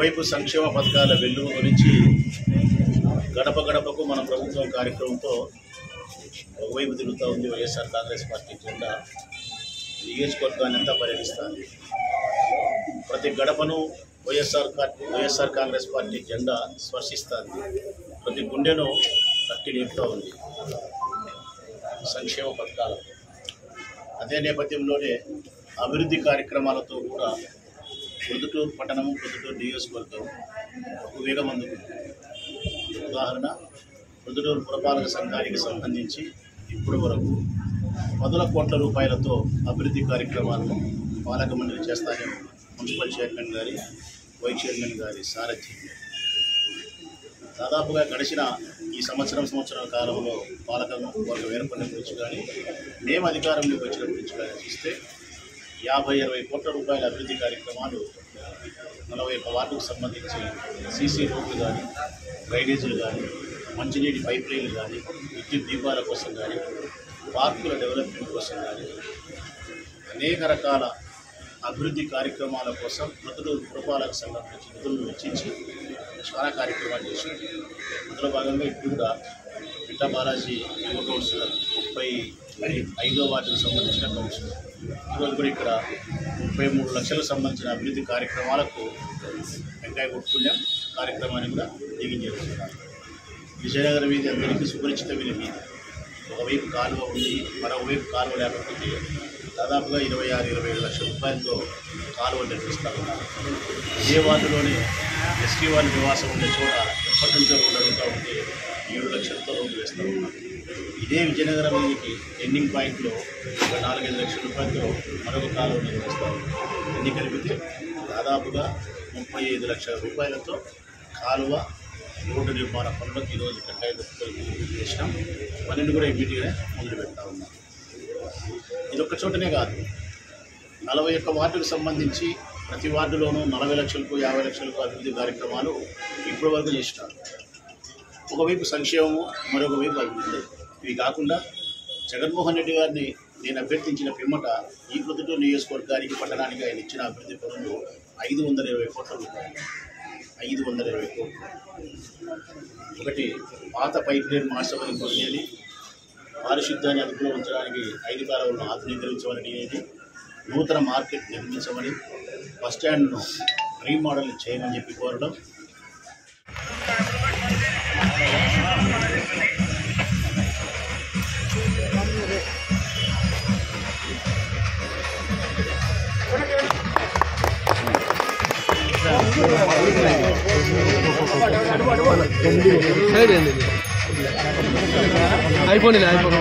ఒకవైపు సంక్షేమ పథకాల వెలుగు గురించి గడప గడపకు మన ప్రభుత్వం కార్యక్రమంతో ఒకవైపు తిరుగుతూ ఉంది వైఎస్ఆర్ కాంగ్రెస్ పార్టీ జెండా నియోజకవర్గాన్ని అంతా పర్యటిస్తుంది ప్రతి గడపను YSR party YSR Congress party జెండా స్పర్శిస్తుంది ప్రతి గుండెను తట్టి నింపుతూ ఉంది సంక్షేమ పథకాలు అదే నేపథ్యంలోనే అభివృద్ధి కార్యక్రమాలతో కూడా ప్రొద్దుటూరు పట్టణము ప్రొద్దుటూరు నియోజకవర్గం ఒక వేగం అందుకుంది ఉదాహరణ ప్రొద్దుటూరు పురపాలక సంఘానికి సంబంధించి ఇప్పటి వరకు పదుల కోట్ల రూపాయలతో అభివృద్ధి కార్యక్రమాలను పాలక మండలి చేస్తానే మున్సిపల్ చైర్మన్ గారి వైస్ చైర్మన్ గారి సారథ్యం దాదాపుగా గడిచిన ఈ సంవత్సరం సంవత్సరాల కాలంలో పాలక వర్గం ఏర్పడిన గురించి కానీ మేము అధికారంలోకి వచ్చిన గురించి కానీ చూస్తే యాభై అరవై కోట్ల రూపాయల అభివృద్ధి కార్యక్రమాలు నలభై ఒక్క వార్డుకు సంబంధించి సీసీ రోడ్లు కానీ డ్రైనేజీలు కానీ మంచినీటి పైప్ లైన్లు కానీ విద్యుత్ దీపాల కోసం కానీ పార్కుల డెవలప్మెంట్ కోసం కానీ అనేక రకాల అభివృద్ధి కార్యక్రమాల కోసం ప్రజలు పురపాలక సంఘం నుంచి నిధులను వెచ్చించి చాలా కార్యక్రమాలు చేశారు అందులో భాగంగా ఇప్పుడు కూడా పిట్ట బాలాజీ యువ కౌన్సిలర్ ముప్పై ఐదో వార్డుకు సంబంధించిన కౌన్సిలర్ ఈరోజు కూడా ఇక్కడ ముప్పై మూడు లక్షలకు సంబంధించిన అభివృద్ధి కార్యక్రమాలకు వెంకాయ కొట్టుకున్నాం కార్యక్రమాన్ని కూడా దిగించేస్తున్నారు విజయనగరం వీధి అందరికీ సుపరిచితమైన వీధి ఒకవైపు కాలువ ఉంది మరొకవైపు కాలువ లేకపోతే దాదాపుగా ఇరవై ఆరు ఇరవై ఏడు లక్షల రూపాయలతో కాలువ నిర్మిస్తా ఉన్నారు ఇదే వార్డులోనే ఎస్టీ వాళ్ళ నివాసం ఉండే చోట ఎప్పటి నుంచో రోడ్డు అడుగుతూ ఉంటే ఏడు లక్షలతో రోడ్డు వేస్తూ ఉన్నారు ఇదే విజయనగరం వీధికి ఎండింగ్ పాయింట్లో ఒక నాలుగైదు లక్షల రూపాయలతో మరొక కాలువ నిర్మిస్తూ ఉన్నారు అన్ని కలిపితే దాదాపుగా ముప్పై ఐదు లక్షల రూపాయలతో కాలువ రోడ్డు నిర్మాణ పనులకు ఈరోజు కట్టాయి చేసినాం పన్నెండు కూడా ఇమీడియట్గా మొదలు పెడతా ఉన్నాం ఇది ఒక్క చోటనే కాదు నలభై ఒక్క వార్డుకు సంబంధించి ప్రతి వార్డులోనూ నలభై లక్షలకు యాభై లక్షలకు అభివృద్ధి కార్యక్రమాలు ఇప్పటి వరకు చేసినారు ఒకవైపు సంక్షేమము మరొక వైపు అభివృద్ధి ఇవి కాకుండా జగన్మోహన్ రెడ్డి గారిని నేను అభ్యర్థించిన పిమ్మట ఈ ప్రొద్దుటూరు నియోజకవర్గానికి పట్టణానికి ఆయన ఇచ్చిన అభివృద్ధి పనులు ఐదు వందల ఇరవై కోట్ల రూపాయలు ఐదు వందల ఇరవై కోట్లు ఒకటి పాత పైప్ లైన్ మార్చమని కొనేది పారిశుద్ధ్యాన్ని అదుపులో ఉంచడానికి ఐదు కాలువలను ఆధునీకరించమని అనేది నూతన మార్కెట్ నిర్మించమని బస్టాండ్ను రీమోడల్ చేయమని చెప్పి కోరడం ఐఫోన్ ఇది ఐఫోన్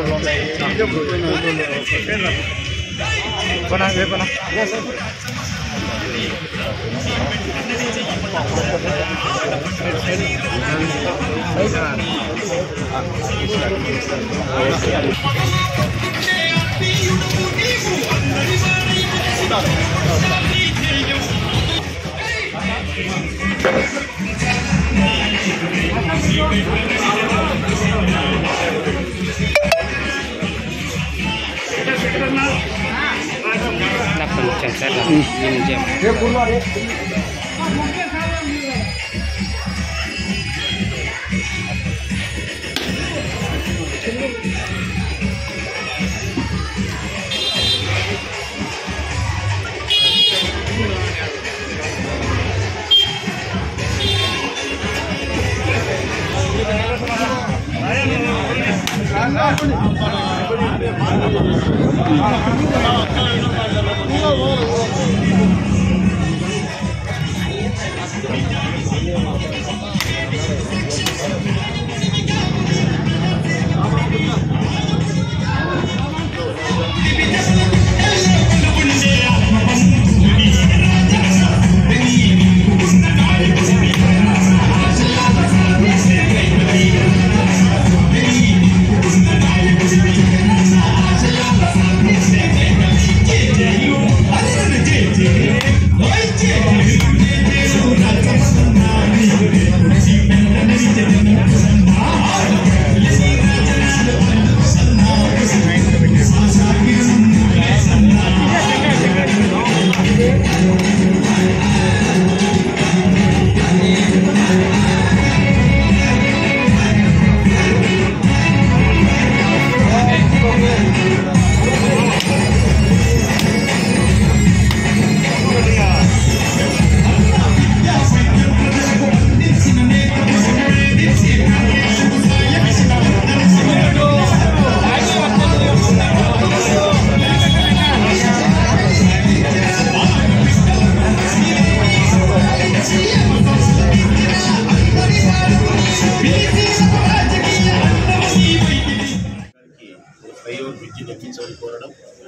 Thank you.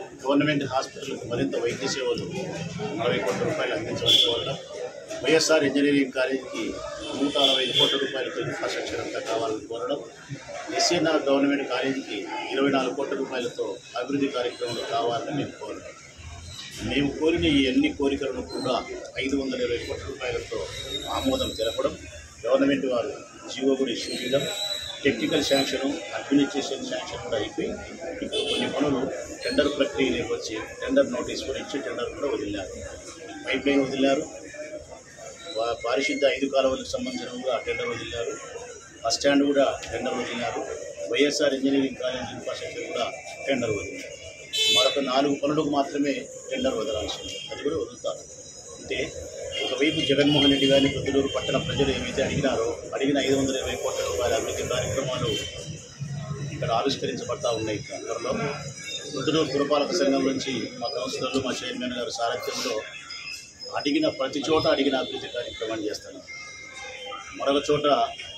గవర్నమెంట్ హాస్పిటల్కు మరింత వైద్య సేవలు నలభై కోట్ల రూపాయలు అందించవలసి ఉండడం వైఎస్ఆర్ ఇంజనీరింగ్ కాలేజీకి నూట అరవై ఐదు కోట్ల రూపాయలతో ఇన్ఫ్రాస్ట్రక్చర్ అంతా కావాలని కోరడం ఎస్ఎన్ఆర్ గవర్నమెంట్ కాలేజీకి ఇరవై నాలుగు కోట్ల రూపాయలతో అభివృద్ధి కార్యక్రమాలు కావాలని మేము కోరడం మేము కోరిన ఈ అన్ని కోరికలను కూడా ఐదు వందల ఇరవై కోట్ల రూపాయలతో ఆమోదం తెలపడం గవర్నమెంట్ వారు జీవో కూడా ఇష్యూ చేయడం టెక్నికల్ శాంక్షన్ అడ్మినిస్ట్రేషన్ శాంక్షన్ కూడా అయిపోయి ఇప్పుడు కొన్ని పనులు టెండర్ ప్రక్రియలోకి వచ్చి టెండర్ నోటీస్ కూడా ఇచ్చి టెండర్ కూడా వదిలారు పైప్ లైన్ వదిలారు వా- పారిశుద్ధ ఐదు కాలువలకు సంబంధించిన కూడా టెండర్ వదిలారు బస్ స్టాండ్ కూడా టెండర్ వదిలినారు వైఎస్ఆర్ ఇంజనీరింగ్ కాలేజ్ ఇన్ఫ్రాస్ట్రక్చర్ కూడా టెండర్ వదిలినారు మరొక నాలుగు పనులకు మాత్రమే టెండర్ వదలాల్సి ఉంది అది కూడా వదులుతారు అంటే ఒకవైపు జగన్మోహన్ రెడ్డి గారిని ప్రొద్దుటూరు పట్టణ ప్రజలు ఏమైతే అడిగినారో అడిగిన ఐదు వందల ఇరవై కోట్ల రూపాయల అభివృద్ధి కార్యక్రమాలు ఇక్కడ ఆవిష్కరించబడతా ఉన్నాయి త్వరలో ప్రొద్దుటూరు పురపాలక సంఘం నుంచి మా కౌన్సిలర్లు మా చైర్మన్ గారు సారథ్యంలో అడిగిన ప్రతి చోట అడిగిన అభివృద్ధి కార్యక్రమాన్ని చేస్తాను మరొక చోట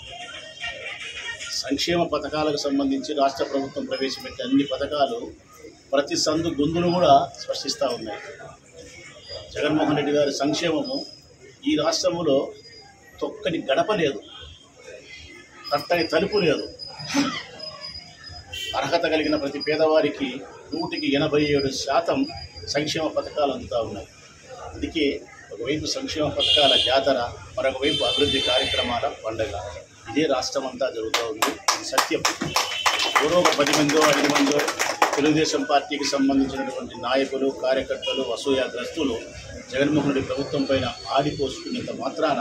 సంక్షేమ పథకాలకు సంబంధించి రాష్ట్ర ప్రభుత్వం ప్రవేశపెట్టే అన్ని పథకాలు ప్రతి సందు గొంతులు కూడా స్పర్శిస్తూ ఉన్నాయి జగన్మోహన్ రెడ్డి గారి సంక్షేమము ఈ రాష్ట్రంలో తొక్కని గడప లేదు తట్టని తలుపు లేదు అర్హత కలిగిన ప్రతి పేదవారికి నూటికి ఎనభై ఏడు శాతం సంక్షేమ పథకాలు అందుతూ ఉన్నాయి అందుకే ఒకవైపు సంక్షేమ పథకాల జాతర మరొక వైపు అభివృద్ధి కార్యక్రమాల పండగ ఇదే రాష్ట్రం అంతా జరుగుతూ ఉంది ఇది సత్యం ఎవరో ఒక పది మందో ఐదు మందో తెలుగుదేశం పార్టీకి సంబంధించినటువంటి నాయకులు కార్యకర్తలు అసూయాగ్రస్తులు జగన్మోహన్ రెడ్డి ప్రభుత్వం పైన ఆడిపోసుకునేంత మాత్రాన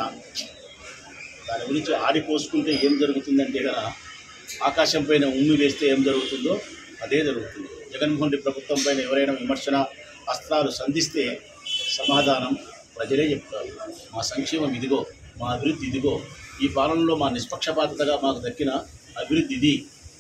దాని గురించి ఆడిపోసుకుంటే ఏం జరుగుతుందంటే కదా ఆకాశం పైన ఉమ్మి వేస్తే ఏం జరుగుతుందో అదే జరుగుతుంది జగన్మోహన్ రెడ్డి ప్రభుత్వం పైన ఎవరైనా విమర్శన అస్త్రాలు సంధిస్తే సమాధానం ప్రజలే చెప్తారు మా సంక్షేమం ఇదిగో మా అభివృద్ధి ఇదిగో ఈ పాలనలో మా నిష్పక్షపాతగా మాకు దక్కిన అభివృద్ధి ఇది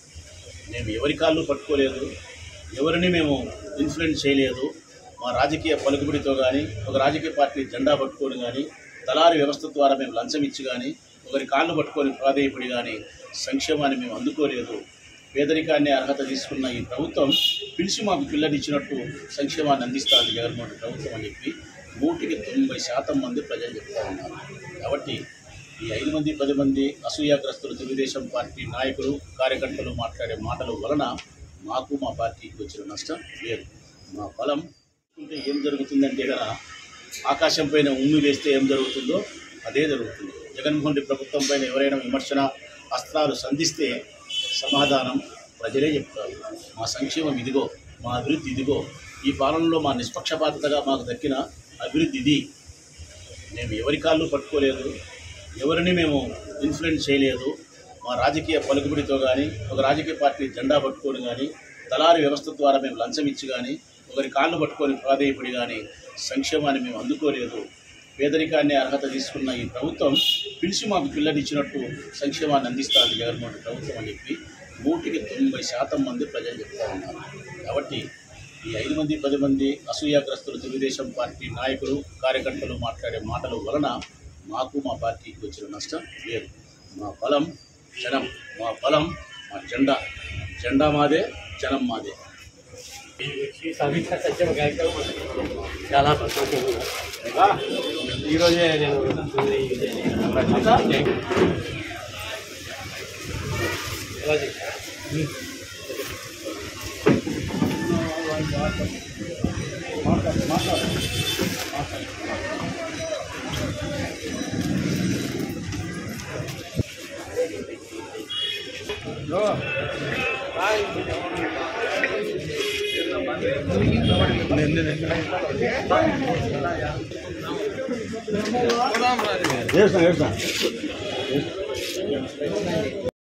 మేము ఎవరి కాళ్ళు పట్టుకోలేదు ఎవరిని మేము ఇన్ఫ్లుయెన్స్ చేయలేదు మా రాజకీయ పలుకుబడితో కానీ ఒక రాజకీయ పార్టీ జెండా పట్టుకొని కానీ దళారి వ్యవస్థ ద్వారా మేము లంచం ఇచ్చి కానీ ఒకరి కాళ్ళు పట్టుకొని ప్రాధేయపడి కానీ సంక్షేమాన్ని మేము అందుకోలేదు పేదరికాన్ని అర్హత తీసుకున్న ఈ ప్రభుత్వం పిలిచి మాకు పిల్లనిచ్చినట్టు సంక్షేమాన్ని అందిస్తుంది జగన్మోహన్ రెడ్డి ప్రభుత్వం అని చెప్పి నూటికి తొంభై శాతం మంది ప్రజలు చెప్తా ఉన్నారు కాబట్టి ఈ ఐదు మంది పది మంది అసూయాగ్రస్తులు తెలుగుదేశం పార్టీ నాయకులు కార్యకర్తలు మాట్లాడే మాటల వలన మాకు మా పార్టీకి వచ్చిన నష్టం లేదు మా బలం ఉంటే ఏం జరుగుతుందంటే కదా ఆకాశం పైన ఉమ్మి వేస్తే ఏం జరుగుతుందో అదే జరుగుతుంది జగన్మోహన్ రెడ్డి ప్రభుత్వం పైన ఎవరైనా విమర్శన అస్త్రాలు సంధిస్తే సమాధానం ప్రజలే చెప్తారు మా సంక్షేమం ఇదిగో మా అభివృద్ధి ఇదిగో ఈ పాలనలో మా నిష్పక్షపాతగా మాకు దక్కిన అభివృద్ధి ఇది మేము ఎవరి కాళ్ళు పట్టుకోలేదు ఎవరిని మేము ఇన్ఫ్లుయెన్స్ చేయలేదు మా రాజకీయ పలుకుబడితో కానీ ఒక రాజకీయ పార్టీ జెండా పట్టుకొని కానీ దళారి వ్యవస్థ ద్వారా మేము లంచం ఇచ్చి కానీ ఒకరి కాళ్ళు పట్టుకొని ప్రాధేయపడి కానీ సంక్షేమాన్ని మేము అందుకోలేదు పేదరికాన్ని అర్హత తీసుకున్న ఈ ప్రభుత్వం పిలిచి మాకు పిల్లనిచ్చినట్టు సంక్షేమాన్ని అందిస్తుంది జగన్మోహన్ రెడ్డి ప్రభుత్వం అని చెప్పి నూటికి తొంభై శాతం మంది ప్రజలు చెప్తా ఉన్నారు కాబట్టి ఈ ఐదు మంది పది మంది అసూయాగ్రస్తులు తెలుగుదేశం పార్టీ నాయకులు కార్యకర్తలు మాట్లాడే మాటల వలన మాకు మా పార్టీకి వచ్చిన నష్టం లేదు మా బలం జనం మా బలం మా జెండా జెండా మాదే జనం మాదే సవిత సత్యం కార్యక్రమం చాలా సంతోషంగా ఈరోజే నేను చేస్తాం చేస్తాం